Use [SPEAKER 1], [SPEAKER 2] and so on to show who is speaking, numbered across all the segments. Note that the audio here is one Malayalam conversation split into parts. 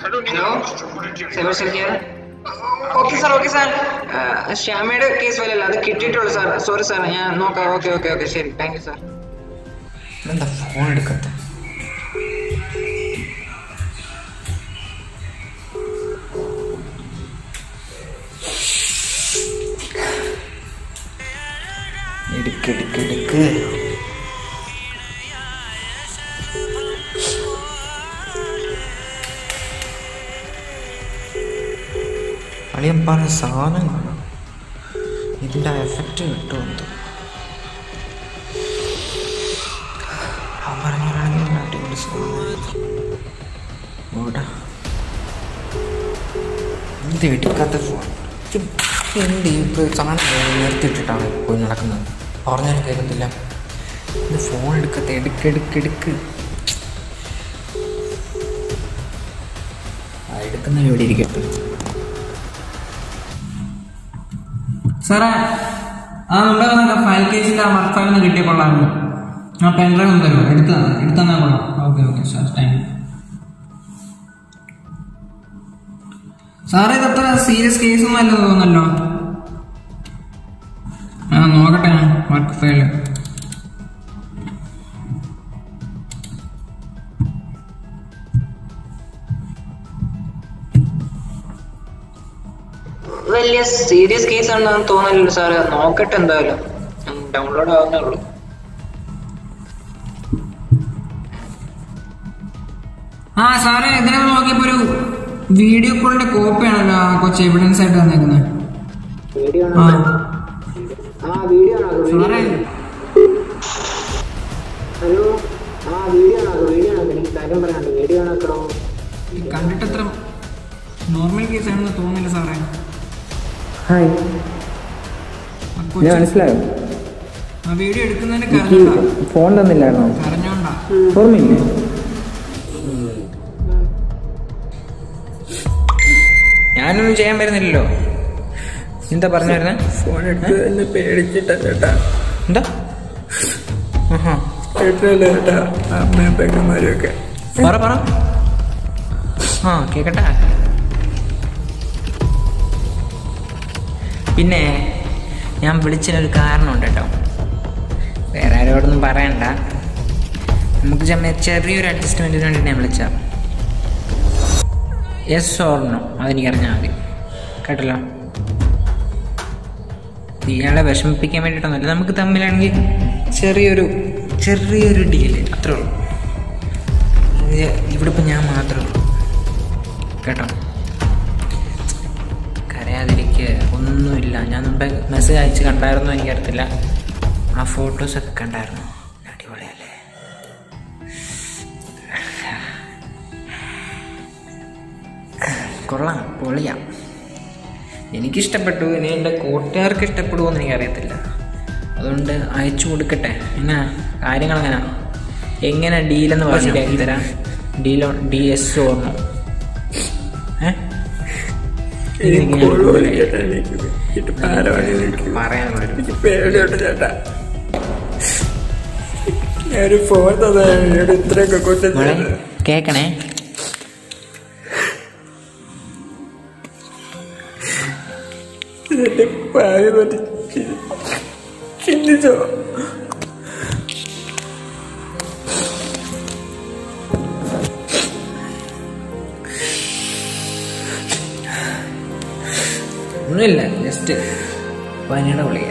[SPEAKER 1] Hello cyber cell care
[SPEAKER 2] okay sir okay sir
[SPEAKER 1] ശ്യാമയുടെ കേസ് വല്ലല്ല അത് കിട്ടിയിട്ടുള്ളൂ സാർ സോറി സാർ ഞാൻ നോക്കാം ഓക്കെ ഓക്കെ ഓക്കെ ശരി താങ്ക് യു സാർ
[SPEAKER 2] എന്താ ഫോൺ എടുക്കത്തെ എടുക്ക് എടുക്ക് എടുക്ക് അളിയൻ പറഞ്ഞ സാധനം കാണാം ഇതിൻ്റെ എഫക്റ്റ് കിട്ടുമെന്തോ അവൻ പറഞ്ഞാണെങ്കിൽ അടിപൊളി സാധനമായിരിക്കും ഓടാ ഇത് എടുക്കാത്ത ഫോൺ എന്ത് ഇപ്പോൾ സാധനം നിർത്തിയിട്ടിട്ടാണ് പോയി നടക്കുന്നത് പറഞ്ഞാലും കേൾക്കത്തില്ല ഇത് ഫോൺ എടുക്കത്തെ എടുക്ക് എടുക്ക് എടുക്ക് ആ എടുക്കുന്ന ഇവിടെ ഇരിക്കട്ടെ
[SPEAKER 3] സാറേ ആ നമ്മുടെ വന്ന ഫയൽ കേസിന്റെ ആ വർക്ക് ഫയൽ ഒന്ന് കിട്ടിയ കൊള്ളായിരുന്നു ആ പെൻഡ്രൈവ് ഒന്ന് തരുമോ എടുത്തു തന്നെ എടുത്തു തന്നാൽ കൊള്ളാം okay okay sir thank you സാറേ ഇതത്ര സീരിയസ് കേസൊന്നും അല്ലെന്ന് തോന്നല്ലോ ആ നോക്കട്ടെ ഞാൻ വർക്ക് ഫയൽ
[SPEAKER 1] വലിയ സീരിയസ് കേസ് ആണെന്ന് തോന്നല്ലോ സാറ് നോക്കട്ടെ എന്തായാലും ഡൗൺലോഡ് ആവുന്നേ ഉള്ളൂ
[SPEAKER 3] ആ സാറേ ഇതിനകത്ത് നോക്കിയപ്പോ ഒരു വീഡിയോ കോളിന്റെ കോപ്പിയാണല്ലോ ആ കൊച്ചു എവിഡൻസ് ആയിട്ട് തന്നേക്കുന്നത്
[SPEAKER 1] വീഡിയോ
[SPEAKER 3] ആ
[SPEAKER 1] ആ വീഡിയോ ആണോ
[SPEAKER 3] സാറേ
[SPEAKER 1] ഹലോ ആ വീഡിയോ ആണോ വീഡിയോ ആണോ എനിക്ക് കാര്യം പറയാനുണ്ട് വീഡിയോ ആണോ
[SPEAKER 3] ഇത് കണ്ടിട്ട് അത്ര നോർമൽ കേസ് ആണെന്ന് തോന്നില്ല സാറേ
[SPEAKER 2] ഹായ്
[SPEAKER 3] ആ
[SPEAKER 2] ഞാൻ
[SPEAKER 3] കൊച്ചു
[SPEAKER 2] മനസ്സിലായോ
[SPEAKER 3] ആ വീഡിയോ എടുക്കുന്നതിന്
[SPEAKER 2] എനിക്ക്
[SPEAKER 3] കരഞ്ഞോണ്ടാ
[SPEAKER 2] ഫോൺ തന്നില്ലായിരുന്നോ
[SPEAKER 3] കരഞ്ഞോണ്ടാ
[SPEAKER 2] ഓർമ്മയില്ലേ ഞാനൊന്നും ചെയ്യാൻ വരുന്നില്ലല്ലോ എന്താ പറഞ്ഞു വരുന്നേ
[SPEAKER 4] ഫോൺ എടുത്ത് എന്നെ പേടിച്ചിട്ടാ ചേട്ടാ
[SPEAKER 2] എന്താ ആഹാ
[SPEAKER 4] കേട്ടല്ലോ ചേട്ടാ അമ്മയും പെങ്ങന്മാരും ഒക്കെ
[SPEAKER 2] പറ പറ ആ കേക്കട്ടെ പിന്നെ ഞാൻ വിളിച്ചതിനൊരു കാരണമുണ്ട് കേട്ടോ വേറെ ആരോടൊന്നും പറയണ്ട നമുക്ക് ചമ്മ ചെറിയൊരു അഡ്ജസ്റ്റ്മെൻറ്റിന് വേണ്ടി ഞാൻ വിളിച്ച യെസ് ഓർണോ അതെനിക്കറിഞ്ഞാൽ മതി കേട്ടല്ലോ ഇയാളെ വിഷമിപ്പിക്കാൻ വേണ്ടിയിട്ടൊന്നുമില്ല നമുക്ക് തമ്മിലാണെങ്കിൽ ചെറിയൊരു ചെറിയൊരു ഡീല് അത്രേ ഉള്ളൂ ഇത് ഇവിടെ ഇപ്പം ഞാൻ മാത്രമേ ഉള്ളൂ കേട്ടോ കരയാതിരിക്കുക ഒന്നുമില്ല ഞാൻ മുമ്പേ മെസ്സേജ് അയച്ച് കണ്ടായിരുന്നോ എനിക്കറിയത്തില്ല ആ ഫോട്ടോസൊക്കെ കണ്ടായിരുന്നു അടിപൊളിയല്ലേ കൊള്ളാം പൊളിയാം എനിക്കിഷ്ടപ്പെട്ടു ഇനി എൻ്റെ കൂട്ടുകാർക്ക് ഇഷ്ടപ്പെടുമോ എന്ന് എനിക്കറിയത്തില്ല അതുകൊണ്ട് അയച്ചു കൊടുക്കട്ടെ എങ്ങനെ കാര്യങ്ങൾ എങ്ങനെ എങ്ങനെ ഡീലെന്ന് പറഞ്ഞു തരാം ഡീലോ ഡി എസ് ഓർമ്മ ഏ
[SPEAKER 4] എനിക്ക് കൊള്ളൂല ചേട്ടാ എനിക്ക് ഇത് ഭാരമാണ് എനിക്ക്
[SPEAKER 2] പറയാനുള്ളൊരു
[SPEAKER 4] എനിക്ക് പേടിയുണ്ട് ചേട്ടാ ഞാനൊരു ഫോൺ തന്നതാണ് എന്നോട് ഇത്രയൊക്കെ കുറ്റം
[SPEAKER 2] മോളെ
[SPEAKER 4] ചെയ്തത്.
[SPEAKER 2] കേക്കണേ
[SPEAKER 4] ഇതെന്റെ ഭാര്യ പറ്റി ചി- ചിന്തിച്ചോ
[SPEAKER 2] ഒന്നുമില്ല ജസ്റ്റ് പനിയുടെ വിളിയ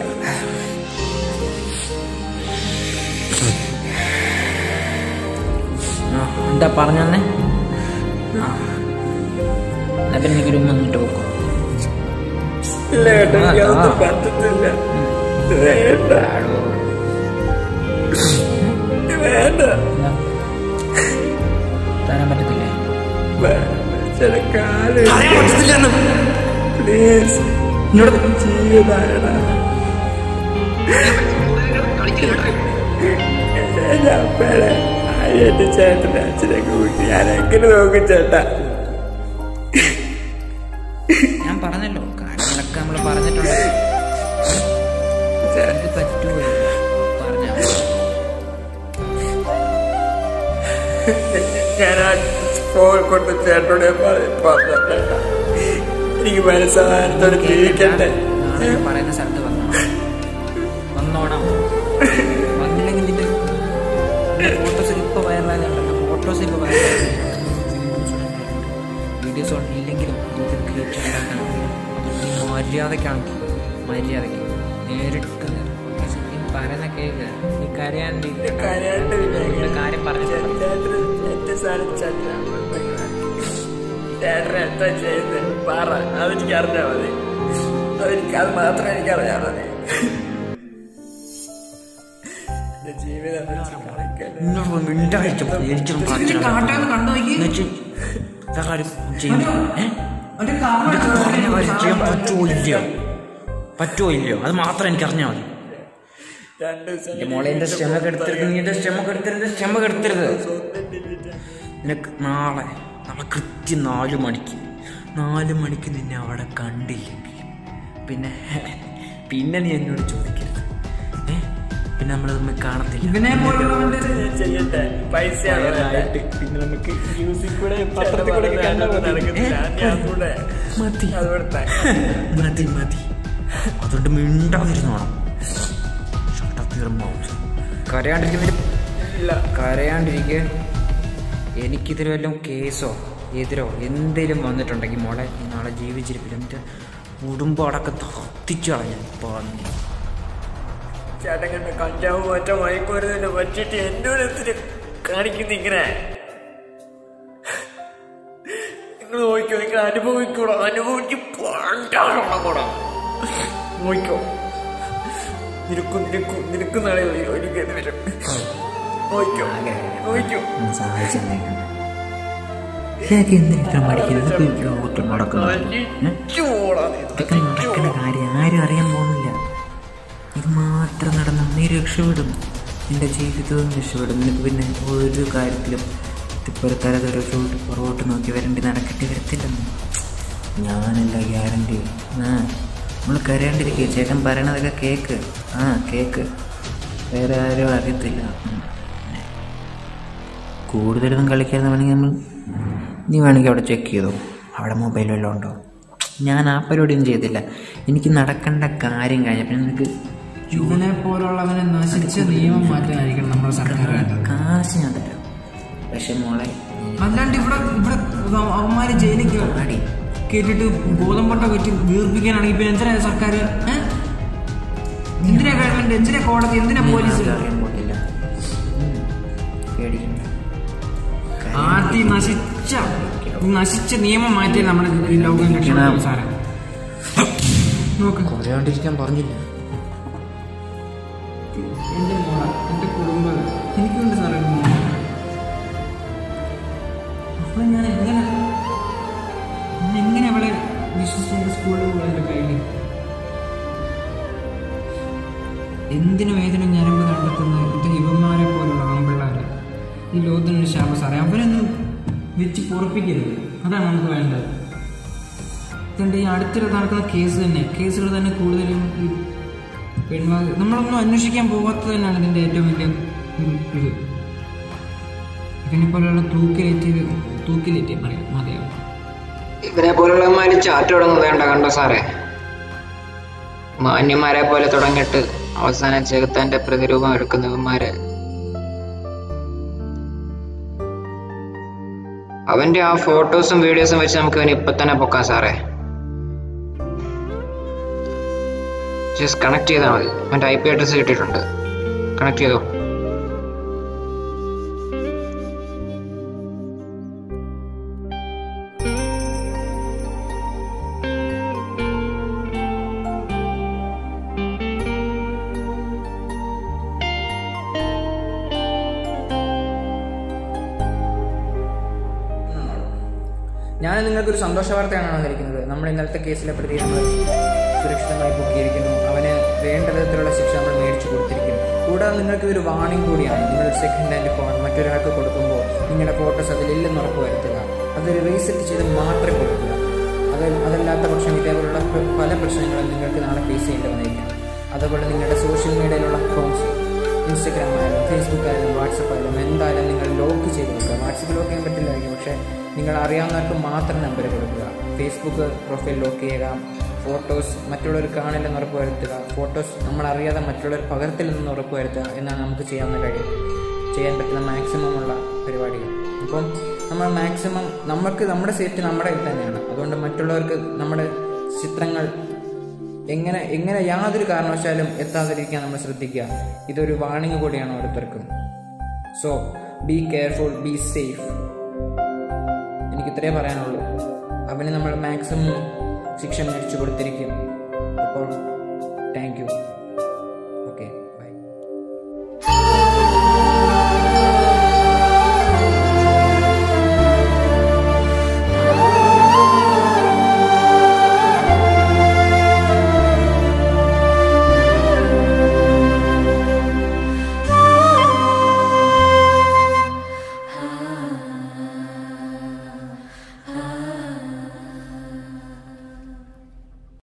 [SPEAKER 2] ആ എന്താ പറഞ്ഞേ ആ എന്നാ പിന്നെ എനിക്കൊരു ഉമ്മ എന്നിട്ട് പോക്കോ
[SPEAKER 4] ഇല്ല ചേട്ടാ
[SPEAKER 2] ആ,
[SPEAKER 4] എനിക്കതൊന്നും
[SPEAKER 2] ആ.
[SPEAKER 4] പറ്റത്തില്ല വേണ്ട വേണ്ട
[SPEAKER 2] തരാൻ പറ്റത്തില്ലേ
[SPEAKER 4] ചില കാലം പ്ലീസ് എന്നോട് ജീവിതമായടാ എന്റെ അപ്പയുടെ ആയിട്ട് ചേട്ടൻ്റെ അച്ഛനൊക്കെ കൂട്ടി ഞാൻ എങ്ങനെ നോക്കും ചേട്ടാ
[SPEAKER 2] ഞാൻ പറഞ്ഞല്ലോ കാര്യങ്ങളൊക്കെ നമ്മൾ പറഞ്ഞിട്ടുണ്ട് ഇത് പറ്റുമോ പറഞ്ഞ
[SPEAKER 4] ഞാൻ ആ ഫോൺ കൊണ്ട് ചേട്ടനോട് ഞാൻ പറ- പറഞ്ഞിട്ടേട്ടാ. എനിക്ക് മനസ്സമാനത്തോടെ ജീവിക്കട്ടെ
[SPEAKER 2] നാളെ പറയുന്ന സ്ഥലത്ത് വന്നോണം വന്നോണം വന്നില്ലെങ്കിൽ നിന്റെ ഫോട്ടോസ് ഇപ്പൊ വൈറലാകുന്നുണ്ടല്ലോ ഫോട്ടോസ് ഇപ്പൊ വീഡിയോസ് ഇല്ലെങ്കിലും ഇത് ക്രിയേറ്റ് ഉണ്ടാക്കണം അതുകൊണ്ട് നീ മര്യാദക്കാണെങ്കിൽ മര്യാദയ്ക്ക് നേരിട്ട് ഓക്കേ, നീ പറയുന്ന കേക്ക് നീ കരയാണ്ട്
[SPEAKER 4] കരയാണ്ട് പിന്നെ
[SPEAKER 2] ഒരു കാര്യം പറഞ്ഞിട്ടുണ്ട്
[SPEAKER 4] ചേട്ടന് എന്റെ സാധനം ചേട്ടനാണ് ചേട്ടൻ എന്താ ചെയ്യുന്നത് പറ അതെനിക്ക് അറിഞ്ഞാൽ മതി അതെനിക്ക് അത് മാത്രം എനിക്ക് അറിഞ്ഞാൽ മതി എന്റെ ജീവിതം വെച്ച് കളിക്കല്ലേ.
[SPEAKER 2] ഇന്നോട് മിണ്ടാതിരിച്ച പേടിച്ചും കാച്ചിലും
[SPEAKER 3] കാട്ടാന്ന് കണ്ടു നോക്കി
[SPEAKER 2] എന്നുവെച്ച് വേറെ ആരും ചെയ്യില്ല. ഏ?
[SPEAKER 3] ഒരു
[SPEAKER 2] ഇതൊക്കെ പറഞ്ഞ കാര്യം ചെയ്യാൻ പറ്റുമോ ഇല്ലയോ പറ്റുമോ ഇല്ലയോ അത് മാത്രം എനിക്ക് അറിഞ്ഞാൽ മതി
[SPEAKER 4] രണ്ട് ദിവസം
[SPEAKER 2] എന്റെ മോളെ എന്റെ ക്ഷമ കെടുത്തരുത് നീ എന്റെ ക്ഷമ കെടുത്തരുത് ക്ഷമ കെടുത്തരുത് നിനക്ക് നാളെ നാളെ കൃത്യം നാല് മണിക്ക് നാല് മണിക്ക് നിന്നെ അവിടെ കണ്ടില്ലെങ്കിൽ പിന്നെ പിന്നെ നീ എന്നോട് ചോദിക്കരുത് ഏ പിന്നെ നമ്മൾ തമ്മിൽ കാണത്തില്ല
[SPEAKER 3] ഇവനെ പോലുള്ളവന്റെ
[SPEAKER 4] ഞാൻ ചെയ്യട്ടെ പൈസയാണ് വേണ്ടത്.
[SPEAKER 2] പിന്നെ നമുക്ക് ന്യൂസിൽ കൂടെ
[SPEAKER 4] പത്രത്തിൽ കൂടെ കണ്ടാൽ നടക്കത്തില്ല. ഞാൻ കൂടെ
[SPEAKER 2] മതി
[SPEAKER 4] അതുകൊടുത്തേ
[SPEAKER 2] മതി മതി അതുകൊണ്ട് മിണ്ടാതിരുന്നോണം Shut up your mouth. കരയാണ്ടിരിക്കുന്നതിന്
[SPEAKER 4] ഇല്ല
[SPEAKER 2] കരയാണ്ടിരിക്കെ എനിക്കിതിൽ വല്ലതും കേസോ എതിരോ എന്തേലും വന്നിട്ടുണ്ടെങ്കിൽ മോളെ നീ നാളെ ജീവിച്ചിരിപ്പില്ല എൻ്റെ കുടുംബം അടക്കം തത്തിച്ചു കളഞ്ഞു പന്നി
[SPEAKER 4] ചേട്ടൻ കണ്ട കഞ്ചാവ് മറ്റോ മയക്കുമരുന്നിനെ പറ്റിട്ട് എന്നോട് എന്തിന് കാണിക്കുന്ന ഇങ്ങനെ നിങ്ങൾ നോക്കിക്കോ നിങ്ങൾ അനുഭവിക്കൂടോ അനുഭവിച്ച് പാണ്ടാണോ കൂടാ നോക്കിക്കോ നിനക്കും നിനക്കും നിനക്കും നാളെ ഒരിക്കൽ വരും നോക്കിക്കോ നോക്കിക്കോ
[SPEAKER 2] ഇതൊക്കെ നടക്കുന്ന കാര്യം ആരും അറിയാൻ പോകുന്നില്ല ഇത് മാത്രം നടന്ന നീ രക്ഷപ്പെടും നിന്റെ ജീവിതവും രക്ഷപ്പെടും നിനക്ക് പിന്നെ ഒരു കാര്യത്തിലും ഇപ്പോൾ തല തുറച്ചോട്ട് പുറകോട്ട് നോക്കി വരേണ്ടി നടക്കേണ്ടി വരത്തില്ലെന്ന് ഞാനല്ല ഗ്യാരണ്ടി ആ നമ്മൾ കരയാണ്ടിരിക്കുക ചേട്ടൻ പറയണതൊക്കെ കേക്ക് ആ കേക്ക് വേറെ ആരും അറിയത്തില്ല ഉം. കൂടുതലൊന്നും കളിക്കാതെ വേണമെങ്കിൽ നമ്മൾ നീ വേണമെങ്കിൽ അവിടെ ചെക്ക് ചെയ്തോ അവിടെ മൊബൈൽ വല്ലതും ഉണ്ടോ ഞാൻ ആ പരിപാടിയൊന്നും ചെയ്തില്ല എനിക്ക് നടക്കേണ്ട കാര്യം കഴിഞ്ഞപ്പോൾ നിനക്ക്
[SPEAKER 3] ഇവനെ പോലുള്ളവനെ നശിച്ച നിയമം മാറ്റാനായിരിക്കണം നമ്മുടെ സർക്കാർ വേണ്ടത്
[SPEAKER 2] കാശ് ഞാൻ തരാം പക്ഷെ മോളെ
[SPEAKER 3] അല്ലാണ്ട് ഇവിടെ ഇവിടെ അവന്മാര് ജയിലിൽ കേ-
[SPEAKER 2] ആടി
[SPEAKER 3] കേട്ടിട്ട് ബോധം പൊട്ട പറ്റി വീർപ്പിക്കാനാണെങ്കിൽ ഇപ്പൊ എന്തിനാ സർക്കാർ എന്തിനാ ഗവൺമെന്റ് എന്തിനാ കോടതി എന്തിനാ പോലീസ്
[SPEAKER 2] ആരും അറിയാൻ പോകില്ല ഉം. പേടിക്കണ്ട
[SPEAKER 3] ആദ്യം നശിച്ച നശിച്ച നിയമം മാറ്റി നമ്മുടെ ഈ ലോകം രക്ഷപ്പെടും സാറേ നോക്ക്
[SPEAKER 2] കുറയാണ്ടിരിക്കാൻ പറഞ്ഞില്ല
[SPEAKER 3] എന്റെ മോള എന്റെ കുടുംബം എനിക്കുണ്ട് സാറേ ഒരു മോള്. അവളെ ഞാൻ എങ്ങനെ ഞാൻ എങ്ങനെ അവളെ വിശ്വസിച്ച് എന്റെ സ്കൂളിൽ പോകാൻ എന്റെ കയ്യിൽ എന്തിനു വേദന ഞാനവിടെ കണ്ടെത്തുന്നത് ഇത് ഇവന്മാരെ പോലുള്ള ആമ്പിള്ളാരെ ഈ ലോകത്തിനൊരു ശാപം സാറേ അവരൊന്നും വെച്ച് പൊറപ്പിക്കരുത് അതാണ് നമുക്ക് വേണ്ടത് ഇതുണ്ട് ഈ അടുത്തിടെ നടക്കുന്ന കേസ് തന്നെ കേസുകൾ തന്നെ കൂടുതലും ഈ പെൺവാ നമ്മളൊന്നും അന്വേഷിക്കാൻ പോകാത്തത് തന്നെയാണ് ഇതിൻ്റെ ഏറ്റവും വലിയ ഒരു ഇത് ഇതിനെ പോലെയുള്ള തൂക്കിലേറ്റ് തൂക്കിലേറ്റ് പറയാം മതിയാവും
[SPEAKER 1] ഇവരെ പോലുള്ളവന്മാര് ചാറ്റ് തുടങ്ങുന്നത് വേണ്ട കണ്ടോ സാറേ മാന്യന്മാരെ പോലെ തുടങ്ങിയിട്ട് അവസാനം ചെകുത്താന്റെ പ്രതിരൂപം എടുക്കുന്നവന്മാര് അവന്റെ ആ ഫോട്ടോസും വീഡിയോസും വെച്ച് നമുക്ക് ഇവനെ ഇപ്പൊ തന്നെ പൊക്കാം സാറേ ജസ്റ്റ് കണക്ട് ചെയ്താൽ മതി അവന്റെ ഐ പി അഡ്രസ് കിട്ടിയിട്ടുണ്ട് കണക്ട് ചെയ്തോ
[SPEAKER 2] ഞാൻ നിങ്ങൾക്കൊരു സന്തോഷ വാർത്തയാണ് വന്നിരിക്കുന്നത് നമ്മൾ ഇന്നലത്തെ കേസിലെ പ്രതി നമ്മൾ സുരക്ഷിതമായി പൊക്കിയിരിക്കുന്നു അവന് വേണ്ട വിധത്തിലുള്ള ശിക്ഷ നമ്മൾ മേടിച്ചു കൊടുത്തിരിക്കുന്നു കൂടാതെ നിങ്ങൾക്ക് ഇതൊരു വാണിംഗ് കൂടിയാണ് നിങ്ങൾ ഒരു സെക്കൻഡ് ഹാൻഡ് ഫോൺ മറ്റൊരാൾക്ക് കൊടുക്കുമ്പോൾ നിങ്ങളുടെ ഫോട്ടോസ് അതിലില്ലെന്ന് ഉറപ്പ് വരുത്തുക അതൊരു റീസെറ്റ് ചെയ്ത് മാത്രമേ കൊടുക്കുക അത് അതല്ലാത്ത പക്ഷം ഇതേപോലുള്ള പ- പല പ്രശ്നങ്ങളും നിങ്ങൾക്ക് നാളെ ഫേസ് ചെയ്യേണ്ടി വന്നിരിക്കാം അതുപോലെ നിങ്ങളുടെ സോഷ്യൽ മീഡിയയിലുള്ള അക്കൗണ്ട്സ്
[SPEAKER 3] ഇൻസ്റ്റഗ്രാം ആയാലും ഫേസ്ബുക്ക് ആയാലും വാട്സപ്പ് ആയാലും എന്തായാലും നിങ്ങൾ ലോക്ക് ചെയ്ത് വെക്കുക വാട്സപ്പ് ലോക്ക് ചെയ്യാൻ പറ്റില്ലായിരിക്കും പക്ഷേ നിങ്ങൾ അറിയാവുന്നവർക്ക് മാത്രം നമ്പർ കൊടുക്കുക ഫേസ്ബുക്ക് പ്രൊഫൈൽ ലോക്ക് ചെയ്യുക ഫോട്ടോസ് മറ്റുള്ളവർ കാണില്ലെന്ന് ഉറപ്പ് വരുത്തുക ഫോട്ടോസ് നമ്മൾ അറിയാതെ മറ്റുള്ളവർ പകർത്തില്ലെന്ന് ഉറപ്പ് വരുത്തുക എന്നാണ് നമുക്ക് ചെയ്യാവുന്ന കാര്യം ചെയ്യാൻ പറ്റുന്ന മാക്സിമം ഉള്ള പരിപാടികൾ അപ്പം നമ്മൾ മാക്സിമം നമുക്ക് നമ്മുടെ സേഫ്റ്റി നമ്മുടെ കയ്യിൽ തന്നെയാണ് അതുകൊണ്ട് മറ്റുള്ളവർക്ക് നമ്മുടെ ചിത്രങ്ങൾ എങ്ങനെ എങ്ങനെ യാതൊരു കാരണവശാലും എത്താതിരിക്കാൻ നമ്മൾ ശ്രദ്ധിക്കുക ഇതൊരു വാണിംഗ് കൂടിയാണ് ഓരോരുത്തർക്കും so be careful be safe എനിക്ക് ഇത്രേ പറയാനുള്ളൂ അവന് നമ്മൾ മാക്സിമം ശിക്ഷ മേടിച്ചു കൊടുത്തിരിക്കും അപ്പോൾ താങ്ക് യു